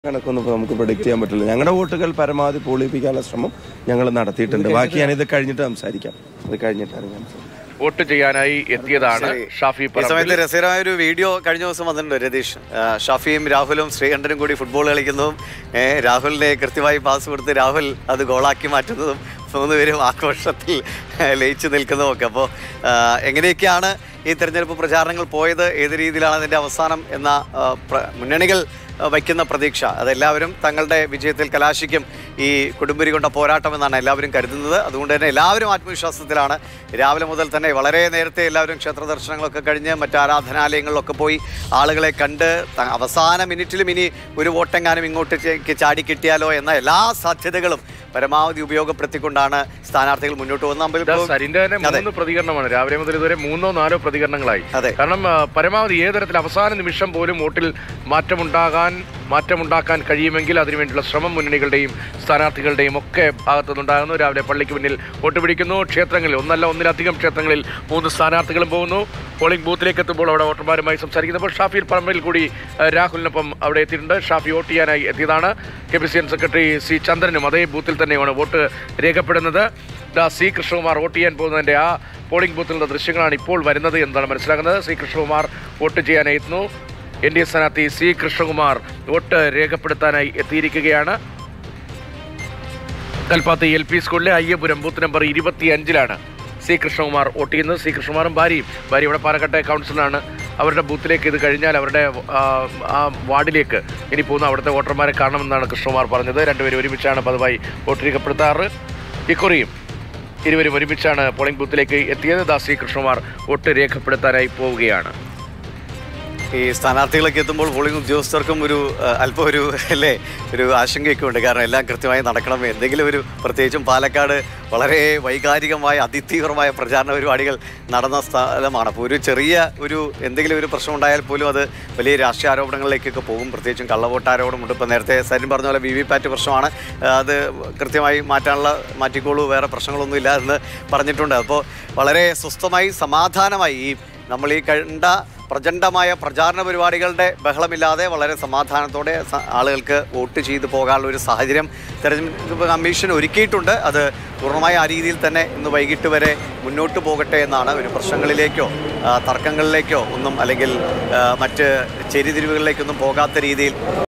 കണക്കൊന്നും ഇപ്പോൾ നമുക്ക് പ്രൊഡിക്റ്റ് ചെയ്യാൻ പറ്റില്ല ഞങ്ങളുടെ വോട്ടുകൾ പരമാവധി പോളിപ്പിക്കാനുള്ള ശ്രമം ഞങ്ങൾ നടത്തിയിട്ടുണ്ട് ബാക്കി ഞാനിത് കഴിഞ്ഞിട്ട് സംസാരിക്കാം ഇത് കഴിഞ്ഞിട്ടാണ് ഞാൻ സംസാരിക്കുന്നത്. വോട്ട് ചെയ്യാനായി എത്തിയതാണ് ഷാഫി ഈ സമയത്ത് പറമ്പിൽ രസകരമായ ഒരു വീഡിയോ കഴിഞ്ഞ ദിവസം വന്നിട്ടുണ്ട് രതീഷ് ആ, ഷാഫിയും രാഹുലും ശ്രീകണ്ഠനും കൂടി ഫുട്ബോൾ കളിക്കുന്നതും ഏ, രാഹുലിനെ കൃത്യമായി പാസ് കൊടുത്ത് രാഹുൽ അത് ഗോളാക്കി മാറ്റുന്നതും മൂന്നുപേരും ആഘോഷത്തിൽ ഏ, ലയിച്ചു നിൽക്കുന്നതും ഒക്കെ അപ്പോൾ എങ്ങനെയൊക്കെയാണ് ഈ തെരഞ്ഞെടുപ്പ് പ്രചാരണങ്ങൾ പോയത് ഏത് രീതിയിലാണ് അതിൻ്റെ അവസാനം എന്ന ആ, പ്ര- മുന്നണികൾ ആ, വയ്ക്കുന്ന പ്രതീക്ഷ അതെല്ലാവരും തങ്ങളുടെ വിജയത്തിൽ കലാശിക്കും ഈ കൊടുമ്പിരി കൊണ്ട പോരാട്ടം എന്നാണ് എല്ലാവരും കരുതുന്നത് അതുകൊണ്ട് തന്നെ എല്ലാവരും ആത്മവിശ്വാസത്തിലാണ് രാവിലെ മുതൽ തന്നെ വളരെ നേരത്തെ എല്ലാവരും ക്ഷേത്ര ദർശനങ്ങളൊക്കെ കഴിഞ്ഞ് മറ്റ് ആരാധനാലയങ്ങളിലൊക്കെ പോയി ആളുകളെ കണ്ട് ത- അവസാന മിനിറ്റിലും ഇനി ഒരു വോട്ടെങ്ങാനും ഇങ്ങോട്ട് ചെ- ചാടി കിട്ടിയാലോ എന്ന എല്ലാ സാധ്യതകളും പരമാവധി ഉപയോഗപ്പെടുത്തിക്കൊണ്ടാണ് സ്ഥാനാർത്ഥികൾ മുന്നോട്ട് പോകുന്നത് ഇതാ നമ്മൾ സരിന്റെ തന്നെ അതെ. മൂന്ന് പ്രതികരണമാണ് രാവിലെ മുതൽ ഇതുവരെ മൂന്നോ നാലോ പ്രതികരണങ്ങളായി അതെ. കാരണം ആ, പരമാവധി ഏത് തരത്തിൽ അവസാന നിമിഷം പോലും വോട്ടിൽ മാറ്റമുണ്ടാകാൻ മാറ്റമുണ്ടാക്കാൻ കഴിയുമെങ്കിൽ അതിനുവേണ്ടിയുള്ള ശ്രമം മുന്നണികളുടെയും സ്ഥാനാർത്ഥികളുടെയും ഒക്കെ ഭാഗത്തുനിന്നുണ്ടാകുന്നു രാവിലെ പള്ളിക്ക് മുന്നിൽ വോട്ട് പിടിക്കുന്നു ക്ഷേത്രങ്ങളിൽ ഒന്നല്ല ഒന്നിലധികം ക്ഷേത്രങ്ങളിൽ മൂന്ന് സ്ഥാനാർത്ഥികളും പോകുന്നു പോളിംഗ് ബൂത്തിലേക്ക് എത്തുമ്പോൾ അവിടെ വോട്ടർമാരുമായി സംസാരിക്കുന്നപ്പോൾ ഷാഫി പറമ്പിൽ കൂടി ആ, രാഹുലിനൊപ്പം അവിടെ എത്തിയിട്ടുണ്ട് ഷാഫി വോട്ട് ചെയ്യാനായി എത്തിയതാണ് K P C N secretary C ചന്ദ്രനും അതേ ബൂത്തിൽ തന്നെയാണ് വോട്ട് രേഖപ്പെടുന്നത് ദാ സി കൃഷ്ണകുമാർ വോട്ട് ചെയ്യാൻ പോകുന്നതിൻ്റെ ആ പോളിംഗ് ബൂത്തിലുള്ള ദൃശ്യങ്ങളാണ് ഇപ്പോൾ വരുന്നത് എന്നാണ് മനസ്സിലാക്കുന്നത് സി കൃഷ്ണകുമാർ വോട്ട് ചെയ്യാനായി എത്തുന്നു എൻ ഡി എ സ്ഥാനാർത്ഥി സി കൃഷ്ണകുമാർ വോട്ട് രേഖപ്പെടുത്താനായി എത്തിയിരിക്കുകയാണ് കൽപ്പാത്തി എൽ പി സ്കൂളിലെ അയ്യപുരം ബൂത്ത് നമ്പർ ഇരുപത്തി അഞ്ചിലാണ് സി കൃഷ്ണകുമാർ വോട്ട് ചെയ്യുന്നത് സി കൃഷ്ണകുമാറും ഭാര്യയും ഭാര്യ ഇവിടെ പാലക്കാട്ടെ കൗൺസിലറാണ് അവരുടെ ബൂത്തിലേക്ക് ഇത് കഴിഞ്ഞാൽ അവരുടെ ആ, ആ വാർഡിലേക്ക് ഇനി പോകുന്ന അവിടുത്തെ വോട്ടർമാരെ കാണണമെന്നാണ് കൃഷ്ണകുമാർ പറഞ്ഞത് രണ്ടുപേരും ഒരുമിച്ചാണ് പതിവായി വോട്ട് രേഖപ്പെടുത്താറ് ഇക്കുറിയും ഇരുവരും ഒരുമിച്ചാണ് പോളിംഗ് ബൂത്തിലേക്ക് എത്തിയത് ദാ സി കൃഷ്ണകുമാർ വോട്ട് രേഖപ്പെടുത്താനായി പോവുകയാണ് ഈ സ്ഥാനാർത്ഥികളൊക്കെ എത്തുമ്പോൾ പോളിംഗ് ഉദ്യോഗസ്ഥർക്കും ഒരു ആ, അല്പം ഒരു അല്ലേ ഒരു ആശങ്കയൊക്കെ ഉണ്ട് കാരണം എല്ലാം കൃത്യമായി നടക്കണം എന്തെങ്കിലും ഒരു പ്രത്യേകിച്ചും പാലക്കാട് വളരെ വൈകാരികമായ അതിതീവ്രമായ പ്രചാരണ പരിപാടികൾ നടന്ന സ്ഥലമാണ് അപ്പോൾ ഒരു ചെറിയ ഒരു എന്തെങ്കിലും ഒരു പ്രശ്നം ഉണ്ടായാൽ പോലും അത് വലിയ രാഷ്ട്രീയ ആരോപണങ്ങളിലേക്കൊക്കെ പോകും പ്രത്യേകിച്ചും കള്ളവോട്ട് ആരോപണമുണ്ട് ഇപ്പോൾ നേരത്തെ സരിൻ പറഞ്ഞ പോലെ വി വി പാറ്റ് പ്രശ്നമാണ് ആ, അത് കൃത്യമായി മാറ്റാനുള്ള മാറ്റിക്കോളൂ വേറെ പ്രശ്നങ്ങളൊന്നും ഇല്ല എന്ന് പറഞ്ഞിട്ടുണ്ട് അപ്പോൾ വളരെ സ്വസ്ഥമായി സമാധാനമായി ഈ നമ്മൾ ഈ കണ്ട പ്രചണ്ഡമായ പ്രചാരണ പരിപാടികളുടെ ബഹളമില്ലാതെ വളരെ സമാധാനത്തോടെ സ- ആളുകൾക്ക് വോട്ട് ചെയ്തു പോകാനുള്ള ഒരു സാഹചര്യം തെരഞ്ഞെടുപ്പ് കമ്മീഷൻ ഒരുക്കിയിട്ടുണ്ട് അത് പൂർണ്ണമായ ആ രീതിയിൽ തന്നെ ഇന്ന് വൈകിട്ട് വരെ മുന്നോട്ട് പോകട്ടെ എന്നാണ് ഒരു പ്രശ്നങ്ങളിലേക്കോ ആ, തർക്കങ്ങളിലേക്കോ ഒന്നും അല്ലെങ്കിൽ ആ, മറ്റ് ചെരിതിരിവുകളിലേക്കൊന്നും പോകാത്ത രീതിയിൽ